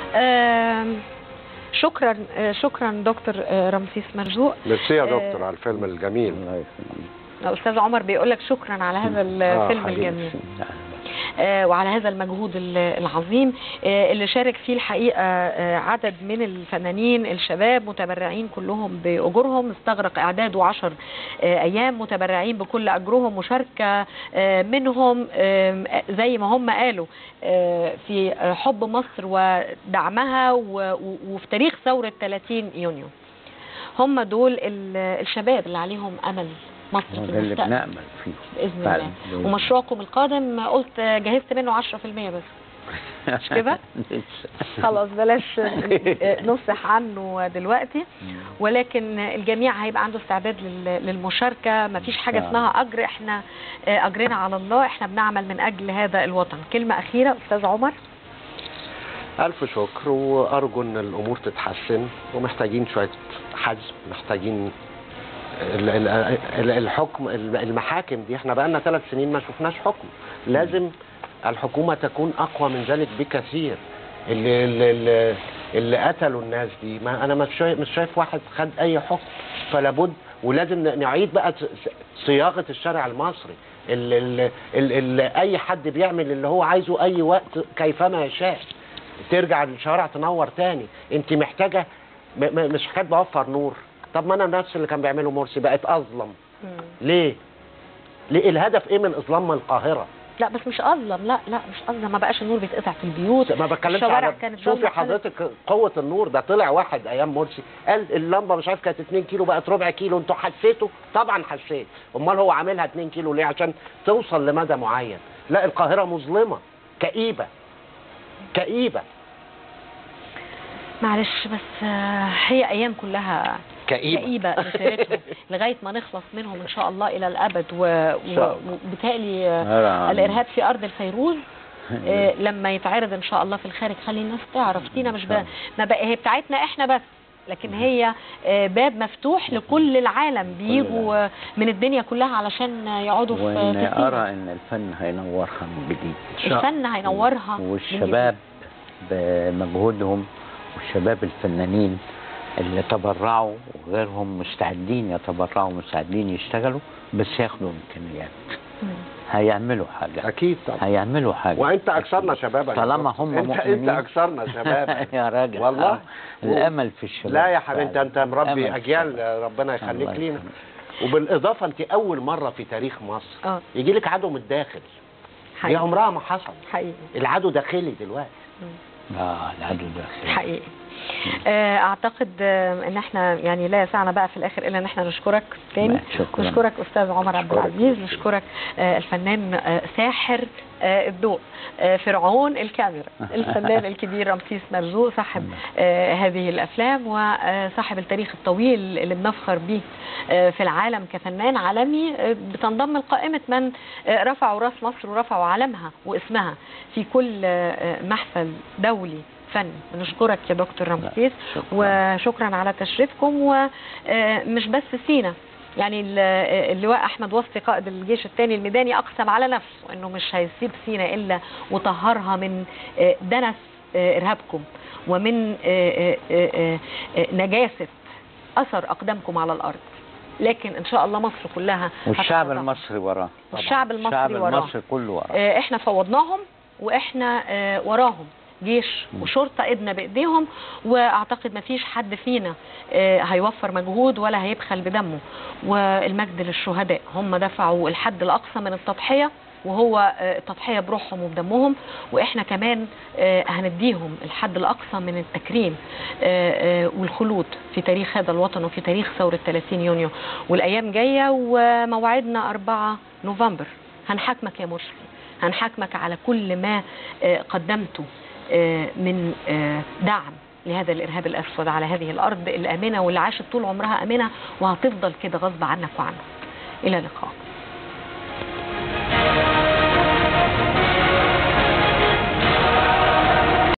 آم، شكرا آه، شكرا دكتور آه، رمسيس مرزوق ميرسي يا آه، دكتور على الفيلم الجميل الله يسلمك استاذ عمر بيقول لك شكرا على هذا الفيلم حبيبي. الجميل آه، وعلى هذا المجهود ال- العظيم آه، اللي شارك فيه الحقيقة آه، عدد من الفنانين الشباب متبرعين كلهم بأجورهم استغرق إعداده عشر آه، أيام متبرعين بكل أجرهم مشاركة آه، منهم آه، زي ما هم قالوا آه، في حب مصر ودعمها و- و- وفي تاريخ ثورة 30 يونيو هم دول ال- الشباب اللي عليهم أمل مصر في هو ده اللي المستقبل بنأمل فيه بإذن فعلا. الله ومشروعكم القادم قلت جهزت منه 10% بس مش كده؟ خلاص بلاش نصح عنه دلوقتي ولكن الجميع هيبقى عنده استعداد لل- للمشاركة مفيش حاجة آه. اسمها أجر احنا آه، أجرنا على الله احنا بنعمل من أجل هذا الوطن كلمة أخيرة أستاذ عمر ألف شكر وأرجو إن الأمور تتحسن ومحتاجين شوية حزم محتاجين ال- ال- ال- الحكم المحاكم دي احنا بقالنا ثلاث سنين ما شفناش حكم لازم الحكومة تكون أقوى من ذلك بكثير اللي, اللي, اللي, اللي قتلوا الناس دي ما أنا مش شايف, مش شايف واحد خد أي حكم فلا بد ولازم نعيد بقى س- صياغة الشارع المصري اللي, اللي, اللي أي حد بيعمل اللي هو عايزه أي وقت كيفما يشاء ترجع الشوارع تنور تاني انت محتاجه م م مش حكايه بوفر نور طب ما انا نفس اللي كان بيعمله مرسي بقت اظلم ليه ليه الهدف ايه من اظلام القاهره لا بس مش أظلم لا لا مش أظلم ما بقاش النور بيتقطع في البيوت ما بتكلمش الشوارع على كانت شوفي ضلمة خالص. حضرتك قوه النور ده طلع واحد ايام مرسي قال اللمبه مش عارف كانت 2 كيلو بقت ربع كيلو انتوا حسيتوا طبعا حسيت امال هو عاملها 2 كيلو ليه عشان توصل لمدى معين لا القاهره مظلمه كئيبه كئيبه معلش بس آه، هي أيام كلها كئيبه كئيبة لسيرتهم لغاية ما نخلص منهم إن شاء الله إلى الأبد و- شاء و- وبالتالي آه، نرى الإرهاب في أرض الفيروز آه، لما يتعرض إن شاء الله في الخارج خلي الناس تعرف سينا مش ب... ما بقى هي بتاعتنا إحنا بس لكن هي آه، باب مفتوح لكل العالم بيجوا آه، من الدنيا كلها علشان يقعدوا في وان في سينا. ارى ان الفن هينورها من جديد الفن هينورها من والشباب بمجهودهم والشباب الفنانين اللي تبرعوا وغيرهم مستعدين يتبرعوا مستعدين يشتغلوا بس ياخدوا امكانيات جديد. مم. هيعملوا حاجه اكيد طبعا هيعملوا حاجه وانت اكثرنا شبابا يا طالما دكتور. هم انت مؤمنين. انت اكثرنا شبابا يا راجل والله. آه. الامل في الشباب لا يا حبيبي انت فعلا. انت مربي الأمل في اجيال الشباب. ربنا يخليك الله لينا يخليك. وبالاضافه انت اول مره في تاريخ مصر اه يجي لك عدو من الداخل دي حقيقي عمرها ما حصل حقيقي العدو داخلي دلوقتي اه العدو داخلي حقيقي آه، اعتقد آه، ان احنا يعني لا يسعنا بقى في الاخر الا ان احنا نشكرك تاني شكرا نشكرك استاذ عمر عبد أشكرك. العزيز نشكرك آه، الفنان آه، ساحر آه، الضوء آه، فرعون الكاميرا الفنان الكبير رمسيس مرزوق صاحب آه، هذه الافلام وصاحب التاريخ الطويل اللي بنفخر به آه، في العالم كفنان عالمي آه، بتنضم لقائمه من آه، رفعوا راس مصر ورفعوا علمها واسمها في كل آه، محفل دولي فني بنشكرك يا دكتور رمسيس شكراً. وشكرا على تشريفكم ومش بس سينا يعني ال- اللواء احمد وصفي قائد الجيش الثاني الميداني اقسم على نفسه انه مش هيسيب سينا الا وطهرها من آه، دنس آه، ارهابكم ومن آه، آه، آه، آه، نجاسه اثر اقدامكم على الارض لكن ان شاء الله مصر كلها والشعب هتتطهر. المصري وراه والشعب المصري الشعب وراه. المصري كله وراه آه، احنا فوضناهم واحنا آه، وراهم جيش وشرطه ايدنا بايديهم واعتقد ما فيش حد فينا آه، هيوفر مجهود ولا هيبخل بدمه والمجد للشهداء هم دفعوا الحد الاقصى من التضحيه وهو آه، التضحيه بروحهم وبدمهم واحنا كمان آه، هنديهم الحد الاقصى من التكريم آه، آه، والخلود في تاريخ هذا الوطن وفي تاريخ ثوره 30 يونيو والايام جايه وموعدنا 4 نوفمبر هنحاكمك يا مرسي هنحاكمك على كل ما آه، قدمته آه، من آه، دعم لهذا الارهاب الاسود على هذه الارض الامنه واللي عاشت طول عمرها امنه وهتفضل كده غصب عنك وعنك الى اللقاء